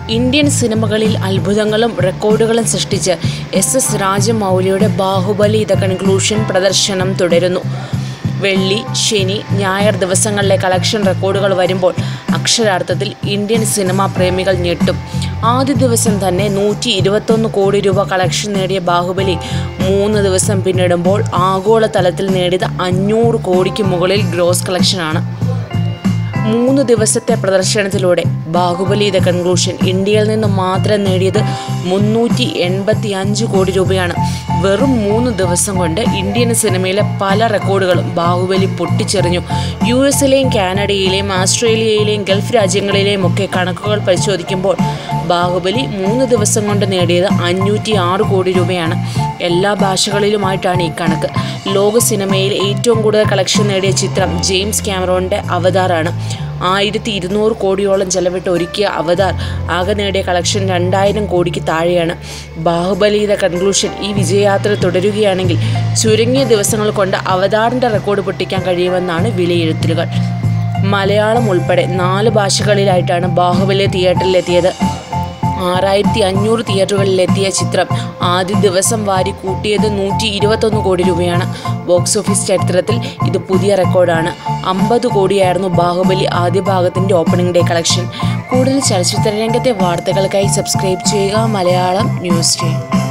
Indian സിനിമകളിൽ അത്ഭുതങ്ങളും റെക്കോർഡുകളും സൃഷ്ടിച്ച് എസ് എസ് രാജമൗലിയുടെ ബാഹുബലി ദ കൺക്ലൂഷൻ പ്രദർശനം തുടരുന്നു വെള്ളി ശനി ഞായർ ദിവസങ്ങളിലെ കളക്ഷൻ റെക്കോർഡുകൾ വരുമ്പോൾ അക്ഷരാർത്ഥത്തിൽ ഇന്ത്യൻ സിനിമാ പ്രേമികൾ ഞെട്ടും ആദ്യ ദിവസം തന്നെ നൂറ്റി ഇരുപത്തൊന്ന് കോടി രൂപ കളക്ഷൻ നേടിയ ബാഹുബലി മൂന്ന് ദിവസം പിന്നിടുമ്പോൾ ആഗോളതലത്തിൽ നേടിയത് അഞ്ഞൂറ് കോടിക്ക് മുകളിൽ ഗ്രോസ് കളക്ഷനാണ് മൂന്ന് ദിവസത്തെ പ്രദർശനത്തിലൂടെ ബാഹുബലി ദ കൺക്ലൂഷൻ ഇന്ത്യയിൽ നിന്ന് മാത്രം നേടിയത് മുന്നൂറ്റി എൺപത്തി അഞ്ച് കോടി രൂപയാണ് വെറും മൂന്ന് ദിവസം കൊണ്ട് ഇന്ത്യൻ സിനിമയിലെ പല റെക്കോർഡുകളും ബാഹുബലി പൊട്ടിച്ചെറിഞ്ഞു യു എസിലെയും കാനഡയിലെയും ഓസ്ട്രേലിയയിലെയും ഗൾഫ് രാജ്യങ്ങളിലെയും ഒക്കെ കണക്കുകൾ പരിശോധിക്കുമ്പോൾ ബാഹുബലി മൂന്ന് ദിവസം കൊണ്ട് നേടിയത് അഞ്ഞൂറ്റി ആറ് കോടി രൂപയാണ് എല്ലാ ഭാഷകളിലുമായിട്ടാണ് ഈ കണക്ക് ലോക സിനിമയിൽ ഏറ്റവും കൂടുതൽ കളക്ഷൻ നേടിയ ചിത്രം ജെയിംസ് ക്യാമറോണിൻ്റെ അവതാറാണ് ആയിരത്തി ഇരുന്നൂറ് കോടിയോളം ചെലവിട്ട് ഒരുക്കിയ അവതാർ ആകെ നേടിയ കളക്ഷൻ രണ്ടായിരം കോടിക്ക് താഴെയാണ് ബാഹുബലി ദ കൺക്ലൂഷൻ ഈ വിജയയാത്ര തുടരുകയാണെങ്കിൽ ചുരുങ്ങിയ ദിവസങ്ങൾ കൊണ്ട് അവതാറിൻ്റെ റെക്കോർഡ് പൊട്ടിക്കാൻ കഴിയുമെന്നാണ് വിലയിരുത്തലുകൾ മലയാളം ഉൾപ്പെടെ നാല് ഭാഷകളിലായിട്ടാണ് ബാഹുബലി തിയേറ്ററിലെത്തിയത് ആറായിരത്തി അഞ്ഞൂറ് തിയേറ്ററുകളിലെത്തിയ ചിത്രം ആദ്യ ദിവസം വാരി കൂട്ടിയത് നൂറ്റി ഇരുപത്തൊന്ന് കോടി രൂപയാണ് ബോക്സ് ഓഫീസ് ചരിത്രത്തിൽ ഇത് പുതിയ റെക്കോർഡാണ് അമ്പത് കോടിയായിരുന്നു ബാഹുബലി ആദ്യ ഭാഗത്തിൻ്റെ ഓപ്പണിംഗ് ഡേ കളക്ഷൻ കൂടുതൽ ചലച്ചിത്ര രംഗത്തെ വാർത്തകൾക്കായി സബ്സ്ക്രൈബ് ചെയ്യുക മലയാളം ന്യൂസ് ഡേ